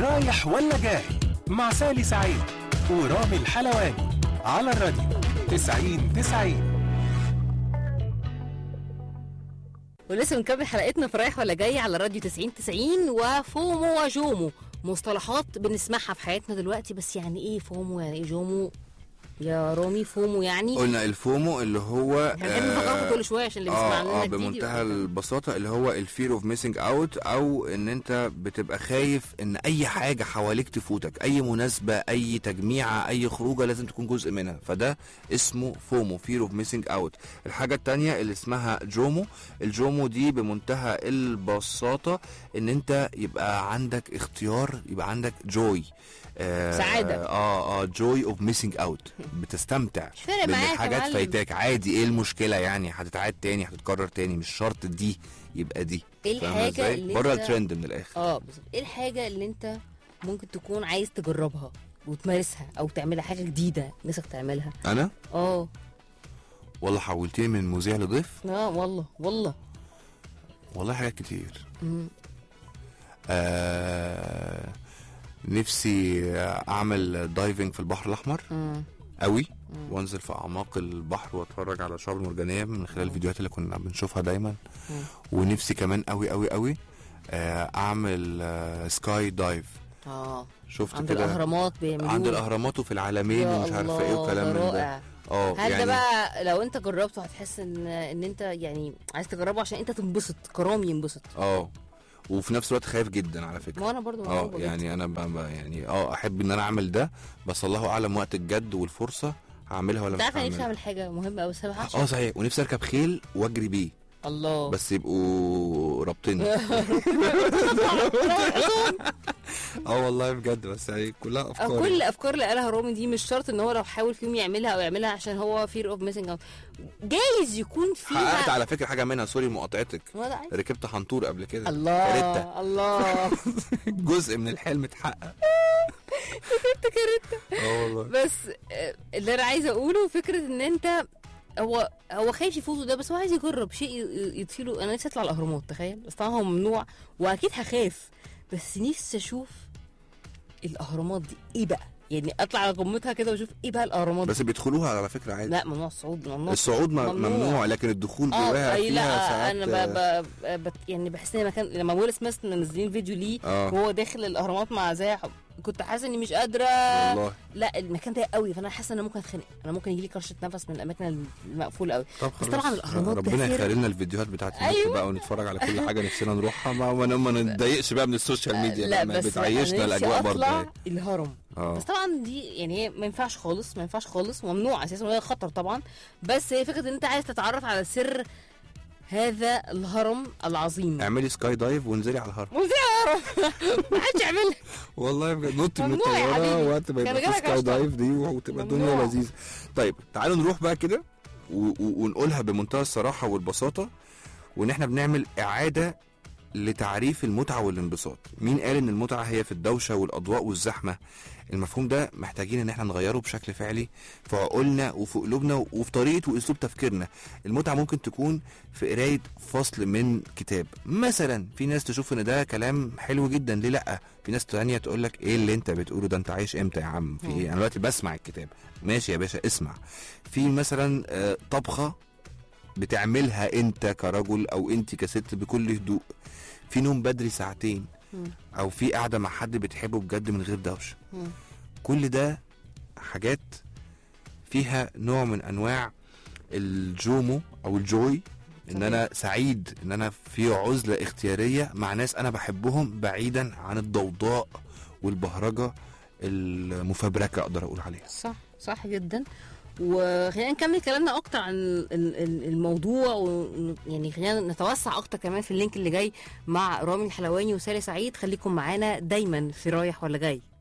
رايح ولا جاي مع سالي سعيد ورامي الحلواني على الراديو 90 90 ولسه بنكمل حلقتنا في رايح ولا جاي على راديو 90 90 وفومو وجومو مصطلحات بنسمعها في حياتنا دلوقتي بس يعني ايه فومو يعني ايه جومو يا رامي فومو يعني قلنا الفومو اللي هو احنا بنحب نفكركم كل شويه عشان اللي بيسمع اه, لنا آه جديد بمنتهى يبقى- البساطه اللي هو الفير اوف ميسنج اوت او ان انت بتبقى خايف ان اي حاجه حواليك تفوتك اي مناسبه اي تجميعه اي خروجه لازم تكون جزء منها فده اسمه فومو فير اوف ميسنج اوت الحاجه التانية اللي اسمها جومو الجومو دي بمنتهى البساطه ان انت يبقى عندك اختيار يبقى عندك جوي آه سعادة. اه اه جوي اوف ميسنج اوت بتستمتع مش فارق معاك يا حاجات معلم. فايتاك عادي ايه المشكله يعني هتتعاد تاني هتتكرر تاني مش شرط دي يبقى دي ايه فاهمة الحاجة إزاي؟ اللي بره أنت- الترند من الاخر اه بالظبط ايه الحاجه اللي انت ممكن تكون عايز تجربها وتمارسها او تعملها حاجه جديده نفسك تعملها انا اه والله حولتني من مذيع لضيف اه والله والله والله حاجات كتير مم. آه نفسي اعمل دايفنج في البحر الاحمر مم. قوي وانزل في اعماق البحر واتفرج على الشعاب المرجانيه من خلال الفيديوهات اللي كنا بنشوفها دايما ونفسي كمان قوي قوي قوي آه اعمل آه سكاي دايف اه شفت عند كده الاهرامات بيعملوه عند الاهرامات وفي العالمين يا ومش عارفه ايه الله، وكلام ده من ده رائع اه هل يعني ده بقى لو انت جربته هتحس ان ان انت يعني عايز تجربه عشان انت تنبسط كرامي ينبسط اه وفي نفس الوقت خايف جدا على فكره ما انا برضو اه مرعوبة جدا. يعني انا ب... ب- يعني اه احب ان انا اعمل ده بس الله اعلم وقت الجد والفرصه هعملها ولا انت مش عارف انا نفسي هعملها اعمل حاجه مهمه قوي بس أنا اه صحيح ونفسي اركب خيل واجري بيه الله بس يبقوا رابطيني اه والله بجد بس يعني كلها أو افكار كل الافكار اللي قالها رامي دي مش شرط ان هو لو حاول فيهم يعملها او يعملها عشان هو فير اوف ميسنج اوت جايز يكون حققت فيها على فكره حاجه منها سوري مقاطعتك ما ده عادي. ركبت حنطور قبل كده كاريتا الله الله جزء من الحلم اتحقق اه والله بس آه، اللي انا عايزه اقوله فكره ان انت هو هو خايف يفوته ده بس هو عايز يجرب شيء ي- يطفي له انا نفسي اطلع الاهرامات تخيل بس طبعا هو ممنوع واكيد هخاف بس نفسي اشوف الاهرامات دي ايه بقى يعني اطلع على قمتها كده واشوف ايه بقى الاهرامات بس بيدخلوها على فكره عادي لا ممنوع الصعود ممنوع الصعود م- ممنوع. ممنوع لكن الدخول اه جواها أي فيها لا ساعات انا ب... ب... ب... يعني بحس ان مكان لما ويل سميث منزلين فيديو ليه اه وهو داخل الاهرامات مع زي كنت حاسه اني مش قادره والله لا المكان ضيق قوي فانا حاسه ان انا ممكن اتخنق انا ممكن يجي لي كرشه نفس من الاماكن المقفوله قوي طب بس خلاص طبعا الأهرامات ربنا ده يخلي خير. لنا الفيديوهات بتاعت النت أيوة. بقى ونتفرج على كل حاجه نفسنا نروحها ما ما ما نتضايقش بقى من السوشيال ميديا لا بقى، ما بس بتعيشنا أنا نفسي الاجواء برضه اطلع يعني. الهرم اه بس طبعا دي يعني هي ما ينفعش خالص ما ينفعش خالص ممنوع اساسا وهي خطر طبعا بس هي فكره ان انت عايز تتعرف على سر هذا الهرم العظيم اعملي سكاي دايف وانزلي على الهرم وزي هرم ما حدش يعملها والله بجد نط من ممنوع يا الطياره حبيبي. وقت ما كان يبقى في جالك سكاي أشطر. دايف دي وتبقى الدنيا ممنوع. لذيذه طيب تعالوا نروح بقى كده و- و- ونقولها بمنتهى الصراحه والبساطه وان احنا بنعمل اعاده لتعريف المتعه والانبساط مين قال ان المتعه هي في الدوشه والاضواء والزحمه المفهوم ده محتاجين ان احنا نغيره بشكل فعلي في عقولنا وفي قلوبنا وفي طريقه واسلوب تفكيرنا المتعه ممكن تكون في قرايه فصل من كتاب مثلا في ناس تشوف ان ده كلام حلو جدا ليه لا في ناس تانية تقول لك ايه اللي انت بتقوله ده انت عايش امتى يا عم في ايه انا دلوقتي بسمع الكتاب ماشي يا باشا اسمع في مثلا آه، طبخه بتعملها انت كرجل او انت كست بكل هدوء في نوم بدري ساعتين مم. او في قعده مع حد بتحبه بجد من غير دوشه مم. كل ده حاجات فيها نوع من انواع الجومو او الجوي ان انا سعيد ان انا في عزله اختياريه مع ناس انا بحبهم بعيدا عن الضوضاء والبهرجه المفبركه اقدر اقول عليها صح صح جدا وخلينا نكمل كلامنا اكتر عن ال- ال- الموضوع ويعني خلينا نتوسع اكتر كمان في اللينك اللي جاي مع رامي الحلواني وسالي سعيد خليكم معانا دايما في رايح ولا جاي